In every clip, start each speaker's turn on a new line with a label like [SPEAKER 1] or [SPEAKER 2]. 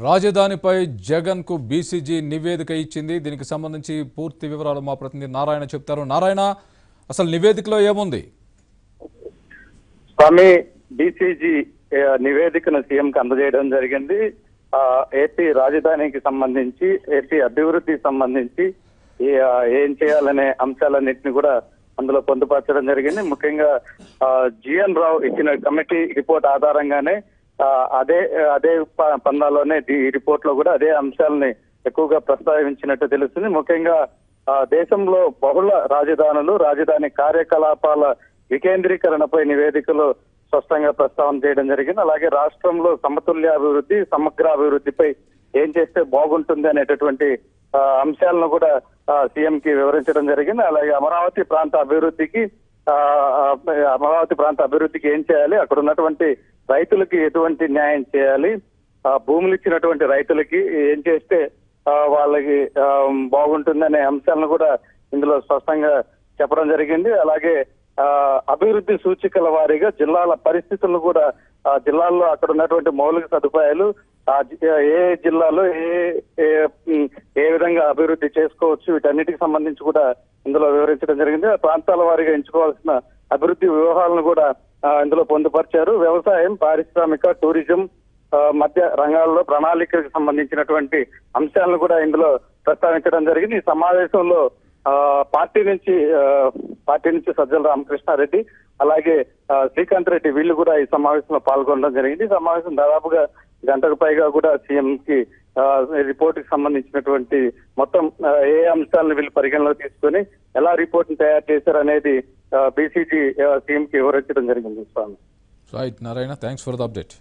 [SPEAKER 1] రాజధానిపై జగన్కు బీసీజీ నివేదిక ఇచ్చింది దీనికి సంబంధించి పూర్తి వివరాలు మా ప్రతినిధి నారాయణ చెప్తారు నారాయణ అసలు నివేదికలో ఏముంది
[SPEAKER 2] స్వామి బీసీజీ నివేదికను సీఎం కి అందజేయడం జరిగింది ఆ, ఏపీ రాజధానికి సంబంధించి ఏపీ అభివృద్ధికి సంబంధించి ఈ, ఆ, ఏం చేయాలనే అంశాలన్నింటినీ కూడా అందులో పొందుపరచడం జరిగింది ముఖ్యంగా జిఎన్ రావు ఇచ్చిన కమిటీ రిపోర్ట్ ఆధారంగానే ఆ, అదే అదే ప- పందాలోనే ఈ రిపోర్ట్ లో కూడా అదే అంశాలని ఎక్కువగా ప్రస్తావించినట్టు తెలుస్తుంది ముఖ్యంగా ఆ, దేశంలో బహుళ రాజధానులు రాజధాని కార్యకలాపాల వికేంద్రీకరణపై నివేదికలో స్పష్టంగా ప్రస్తావన చేయడం జరిగింది అలాగే రాష్ట్రంలో సమతుల్య అభివృద్ధి సమగ్ర అభివృద్ధిపై ఏం చేస్తే బాగుంటుంది అనేటటువంటి ఆ, అంశాలను కూడా సీఎం కి వివరించడం జరిగింది అలాగే అమరావతి ప్రాంత అభివృద్ధికి ఆ, ఆ, అమరావతి ప్రాంత అభివృద్ధికి ఏం చేయాలి అక్కడ ఉన్నటువంటి రైతులకి ఎటువంటి న్యాయం చేయాలి ఆ, భూములు ఇచ్చినటువంటి రైతులకి ఏం చేస్తే ఆ, వాళ్ళకి ఆ, బాగుంటుందనే అంశాలను కూడా ఇందులో స్పష్టంగా చెప్పడం జరిగింది అలాగే ఆ, అభివృద్ధి సూచికల వారీగా జిల్లాల పరిస్థితులను కూడా ఆ జిల్లాల్లో అక్కడ ఉన్నటువంటి మౌలిక సదుపాయాలు ఆ జి- ఏ జిల్లాలో ఏ ఏ ఉమ్, ఏ విధంగా అభివృద్ధి చేసుకోవచ్చు వీటన్నిటికి సంబంధించి కూడా ఇందులో వివరించడం జరిగింది ఆ ప్రాంతాల వారీగా ఎంచుకోవాల్సిన అభివృద్ధి వ్యూహాలను కూడా ఆ, ఇందులో పొందుపరిచారు వ్యవసాయం పారిశ్రామిక టూరిజం ఆ, మధ్య రంగాల్లో ప్రణాళికలకు సంబంధించినటువంటి అంశాలను కూడా ఇందులో ప్రస్తావించడం జరిగింది ఈ సమావేశంలో ఆ, పార్టీ నుంచి ఆ, పార్టీ నుంచి సజ్జల రామకృష్ణారెడ్డి అలాగే ఆ, శ్రీకాంత్ రెడ్డి వీళ్ళు కూడా ఈ సమావేశంలో పాల్గొనడం జరిగింది ఈ సమావేశం దాదాపుగా గంటకు పైగా కూడా సీఎం కి ఆ, రిపోర్ట్ కి సంబంధించినటువంటి మొత్తం ఆ, ఏ అంశాలను వీళ్ళు పరిగణలోకి తీసుకొని ఎలా రిపోర్ట్ ని తయారు చేశారు అనేది బీసీజీ సీఎం కి వివరించడం జరిగింది Swami
[SPEAKER 1] right Narayana thanks for the update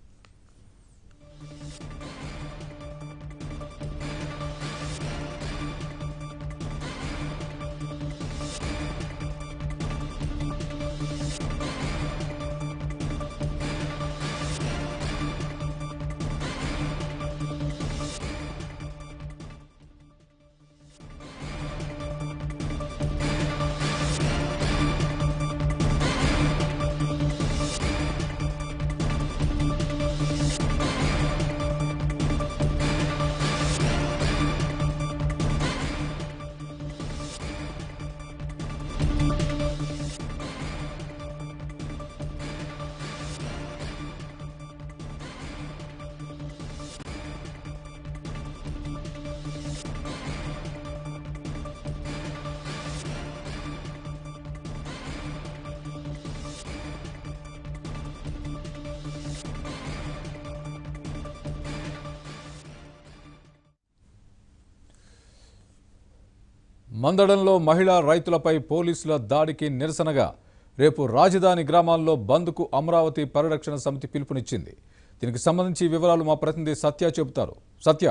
[SPEAKER 1] మందడంలో మహిళా రైతులపై పోలీసుల దాడికి నిరసనగా రేపు రాజధాని గ్రామాల్లో బంద్కు అమరావతి పరిరక్షణ సమితి పిలుపునిచ్చింది దీనికి సంబంధించి వివరాలు మా ప్రతినిధి సత్య చెబుతారు సత్య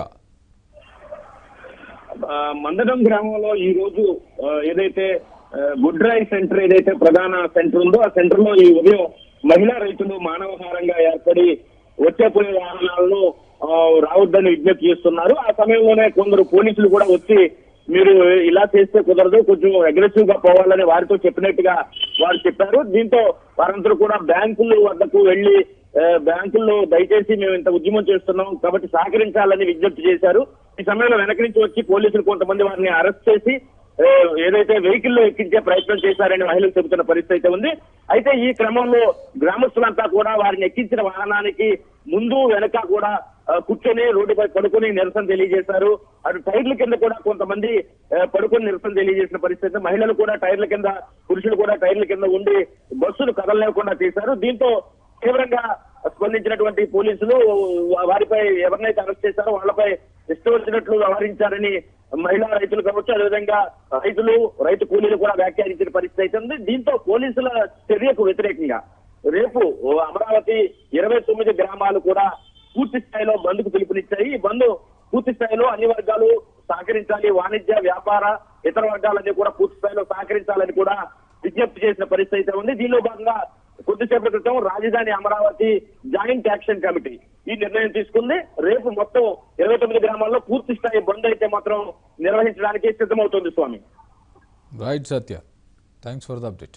[SPEAKER 3] ఆ, మందడం గ్రామంలో ఈ రోజు ఆ, ఏదైతే ఆ, గుడ్ డ్రైవ్ సెంటర్ ఏదైతే ప్రధాన సెంటర్ ఉందో ఆ సెంటర్ లో ఈ ఉదయం మహిళా రైతులు మానవహారంగా ఏర్పడి వచ్చే పోయే వాహనాలను ఆ, రావద్దని విజ్ఞప్తి చేస్తున్నారు ఆ సమయంలోనే కొందరు పోలీసులు కూడా వచ్చి మీరు ఇలా చేస్తే కుదరదు కొంచెం అగ్రెసివ్ గా పోవాలని వారితో చెప్పినట్టుగా వారు చెప్పారు దీంతో వారందరూ కూడా బ్యాంకుల వద్దకు వెళ్లి ఆ, బ్యాంకుల్లో దయచేసి మేము ఇంత ఉద్యమం చేస్తున్నాం కాబట్టి సహకరించాలని విజ్ఞప్తి చేశారు ఈ సమయంలో వెనక నుంచి వచ్చి పోలీసులు కొంతమంది వారిని అరెస్ట్ చేసి ఆ, ఏదైతే వెహికల్ లో ఎక్కించే ప్రయత్నం చేశారని మహిళలు చెబుతున్న పరిస్థితి అయితే ఉంది అయితే ఈ క్రమంలో గ్రామస్తులంతా కూడా వారిని ఎక్కించిన వాహనానికి ముందు వెనక కూడా ఆ, కూర్చొని రోడ్డుపై పడుకొని నిరసన తెలియజేశారు అటు టైర్ల కింద కూడా కొంతమంది ఆ, పడుకొని నిరసన తెలియజేసిన పరిస్థితి మహిళలు కూడా టైర్ల కింద పురుషులు కూడా టైర్ల కింద ఉండి బస్సులు కదలలేకుండా చేశారు దీంతో తీవ్రంగా స్పందించినటువంటి పోలీసులు వా- వారిపై ఎవరినైతే అరెస్ట్ చేశారో వాళ్ళపై ఇష్టం వచ్చినట్లు వ్యవహరించారని మహిళా రైతులు కావచ్చు అదేవిధంగా రైతులు రైతు కూలీలు కూడా వ్యాఖ్యానించిన పరిస్థితి అయితే ఉంది దీంతో పోలీసుల చర్యకు వ్యతిరేకంగా రేపు అమరావతి ఇరవై తొమ్మిది గ్రామాలు కూడా పూర్తి స్థాయిలో బంద్కు పిలుపునిచ్చాయి ఈ బంద్ పూర్తి స్థాయిలో అన్ని వర్గాలు సహకరించాలి వాణిజ్య వ్యాపార ఇతర వర్గాలన్నీ కూడా పూర్తి స్థాయిలో సహకరించాలని కూడా విజ్ఞప్తి చేసిన పరిస్థితి అయితే ఉంది దీనిలో భాగంగా కొద్దిసేపటి క్రితం రాజధాని అమరావతి జాయింట్ యాక్షన్ కమిటీ ఈ నిర్ణయం తీసుకుంది రేపు మొత్తం ఇరవై తొమ్మిది గ్రామాల్లో పూర్తి స్థాయి బంద్ అయితే మాత్రం నిర్వహించడానికి సిద్ధమవుతోంది Swami
[SPEAKER 1] right Satya thanks for the update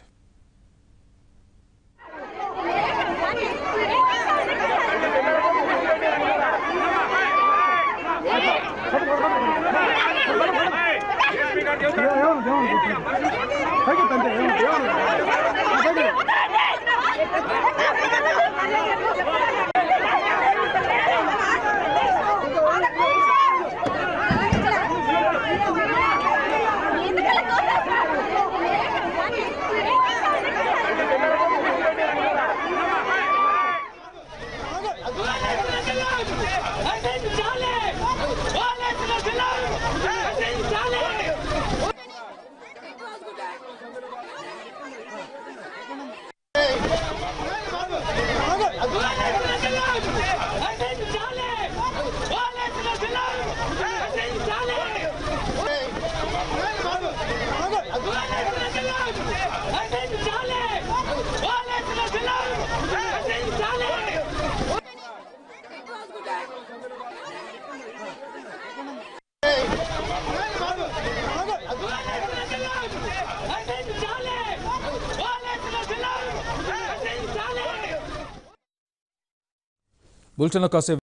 [SPEAKER 1] బులెటిన్లో కాసేపు